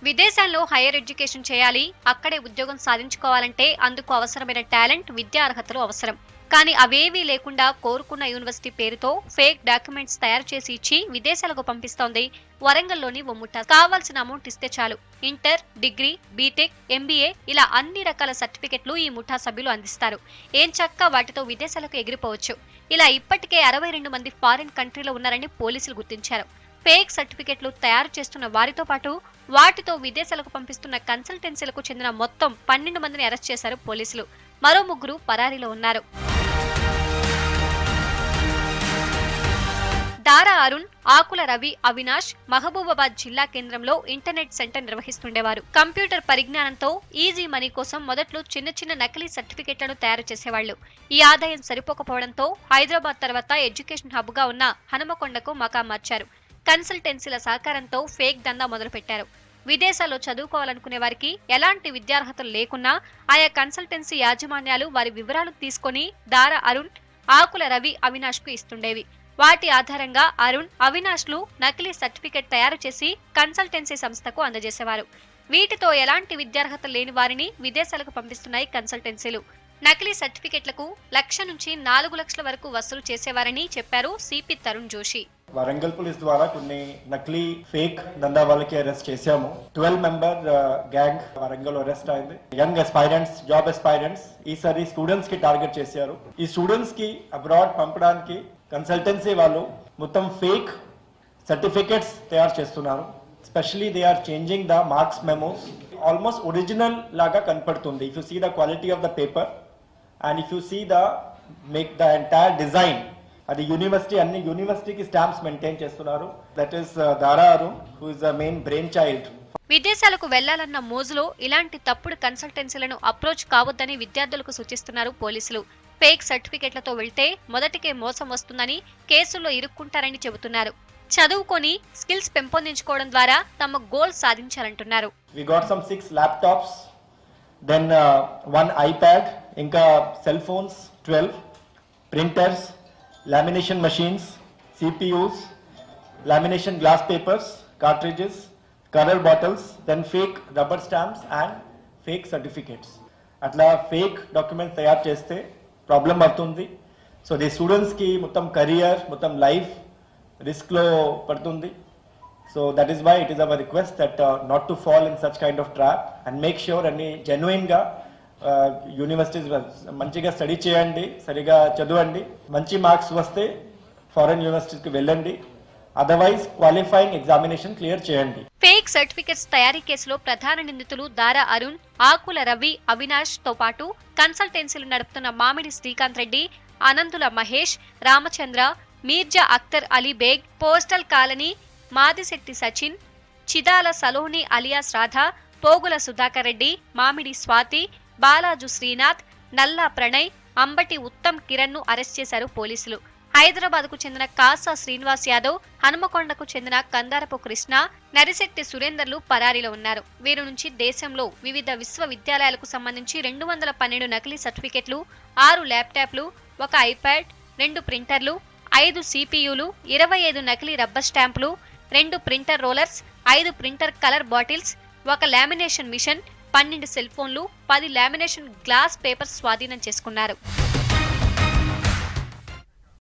విదేశాల్లో higher education చేయాలి అక్కడే ఉద్యోగం సాధించుకోవాలంటే అందుకు అవసరమైన టాలెంట్ విద్యా అర్హతలు అవసరం కానీ అవేవీ లేకుండా కోరుకున్న యూనివర్సిటీ పేరుతో ఫేక్ డాక్యుమెంట్స్ తయారు చేసి ఇచ్చి విదేశాలకు పంపిస్తోంది వరంగల్లోని ఓ ముఠా కావాల్సిన అమౌంట్ ఇస్తే చాలు ఇంటర్ డిగ్రీ బీటెక్ ఎంబీఏ ఇలా అన్ని రకాల సర్టిఫికెట్లు ఈ ముఠా సభ్యులు అందిస్తారు ఏం చక్క వాటితో విదేశాలకు ఎగిరిపోవచ్చు ఇలా ఇప్పటికే అరవై రెండు మంది ఫారిన్ కంట్రీలో ఉన్నారని పోలీసులు గుర్తించారు ఫేక్ సర్టిఫికెట్లు తయారు చేస్తున్న వారితో పాటు వాటితో విదేశాలకు పంపిస్తున్న కన్సల్టెన్సీలకు చెందిన మొత్తం పన్నెండు మందిని అరెస్ట్ చేశారు పోలీసులు మరో ముగ్గురు పరారీలో ఉన్నారు దారా అరుణ్ ఆకుల రవి అవినాష్ మహబూబాబాద్ జిల్లా కేంద్రంలో ఇంటర్నెట్ సెంటర్ నిర్వహిస్తుండేవారు కంప్యూటర్ పరిజ్ఞానంతో ఈజీ మనీ కోసం మొదట్లో చిన్న చిన్న నకిలీ సర్టిఫికెట్లను తయారు చేసేవాళ్లు ఈ ఆదాయం సరిపోకపోవడంతో హైదరాబాద్ తర్వాత ఎడ్యుకేషన్ హబ్ గా ఉన్న హనుమకొండకు మకాం మార్చారు కన్సల్టెన్సీల సహకారంతో ఫేక్ దందా మొదలుపెట్టారు విదేశాల్లో చదువుకోవాలనుకునే వారికి ఎలాంటి విద్యార్హతలు లేకున్నా ఆయా కన్సల్టెన్సీ యాజమాన్యాలు వారి వివరాలు తీసుకొని దారా అరుణ్ ఆకుల రవి అవినాష్ కు ఇస్తుండేవి వాటి ఆధారంగా అరుణ్ అవినాష్లు నకిలీ సర్టిఫికెట్ తయారు చేసి కన్సల్టెన్సీ సంస్థకు అందజేసేవారు వీటితో ఎలాంటి విద్యార్హత లేని వారిని విదేశాలకు పంపిస్తున్నాయి కన్సల్టెన్సీలు నకిలీ సర్టిఫికెట్లకు లక్ష నుంచి నాలుగు లక్షల వరకు వసూలు చేసేవారని చెప్పారు సిపి తరుణ్ జోషి వరంగల్ పోలీస్ ద్వారా కొన్ని నకిలీ ఫేక్ దందా వాళ్ళకి అరెస్ట్ చేశాము twelve member gang Warangal arrest అయింది యంగ్ ఎస్పైరెంట్స్ జాబ్ ఎస్పైరెంట్స్ ఈసారి స్టూడెంట్స్ కి టార్గెట్ చేశారు ఈ స్టూడెంట్స్ కి అబ్రాడ్ పంపడానికి కన్సల్టెన్సీ వాళ్ళు మొత్తం ఫేక్ సర్టిఫికెట్స్ తయారు చేస్తున్నారు specially they are changing the marks memos almost original లాగా కనపడుతుంది if you see the quality of the paper and if you see the make the entire design అది university అన్ని యూనివర్సిటీకి స్టాంప్స్ మెయింటైన్ చేస్తున్నారు that is Dara Arun who is the main brainchild విదేశాలకు వెళ్లాలన్న మోజులో ఇలాంటి తప్పుడు కన్సల్టెన్సీలను అప్రోచ్ కావద్దని విద్యార్థులకు సూచిస్తున్నారు పోలీసులు ఫేక్ సర్టిఫికెట్లతో వెళ్తే మొదటికే మోసం వస్తుందని కేసుల్లో ఇరుక్కుంటారని చెబుతున్నారు చదువుకొని స్కిల్స్ పెంపొందించుకోవడం ద్వారా తమ గోల్ సాధించాలంటున్నారు we got some six laptops then uh, one ipad ఇంకా cell phones twelve printers lamination machines cpus lamination glass papers cartridges color bottles then fake rubber stamps and fake certificates అట్లా fake document తయారు చేస్తే problem అవుతుంది so the స్టూడెంట్స్కి మొత్తం career మొత్తం life రిస్క్లో పడుతుంది so that is why it is our request that not to fall in such kind of trap and make sure అన్ని జెన్యుయిన్గా యూనివర్సిటీస్ మంచిగా స్టడీ చేయండి సరిగా చదవండి మంచి మార్క్స్ వస్తే ఫారెన్ యూనివర్సిటీస్కి వెళ్ళండి అదర్వైజ్ క్వాలిఫైయింగ్ ఎగ్జామినేషన్ క్లియర్ చేయండి ఫేక్ సర్టిఫికెట్స్ తయారీ కేసులో ప్రధాన నిందితులు దారా అరుణ్ ఆకుల రవి అవినాష్ తో పాటు కన్సల్టెన్సీలు నడుపుతున్న Mamidi Srikanth Reddy Ananthula Mahesh Ramachandra Mirza Akhtar Ali Baig postal colony Madishetti Sachin Chidala Saloni alias Radha Pogula Sudhakar Reddy Mamidi Swathi బాలాజు Srinath నల్లా ప్రణయ్ అంబటి ఉత్తమ్ కిరణ్ ను అరెస్ట్ చేశారు పోలీసులు హైదరాబాద్ కు చెందిన కాసా శ్రీనివాస్ యాదవ్ హనుమకొండకు చెందిన కందారపు కృష్ణ నరిశెట్టి సురేందర్లు పరారీలో ఉన్నారు వీరి నుంచి దేశంలో వివిధ విశ్వవిద్యాలయాలకు సంబంధించి రెండు వందల పన్నెండు నకిలీ సర్టిఫికెట్లు ఆరు ల్యాప్టాప్లు ఒక ఐప్యాడ్ రెండు ప్రింటర్లు ఐదు సిపియులు ఇరవై ఐదు నకిలీ రబ్బర్ స్టాంపులు రెండు ప్రింటర్ రోలర్స్ ఐదు ప్రింటర్ కలర్ బాటిల్స్ ఒక లామినేషన్ మిషన్ పన్నెండు సెల్ ఫోన్లు పది లామినేషన్ గ్లాస్ పేపర్స్ స్వాధీనం చేసుకున్నారు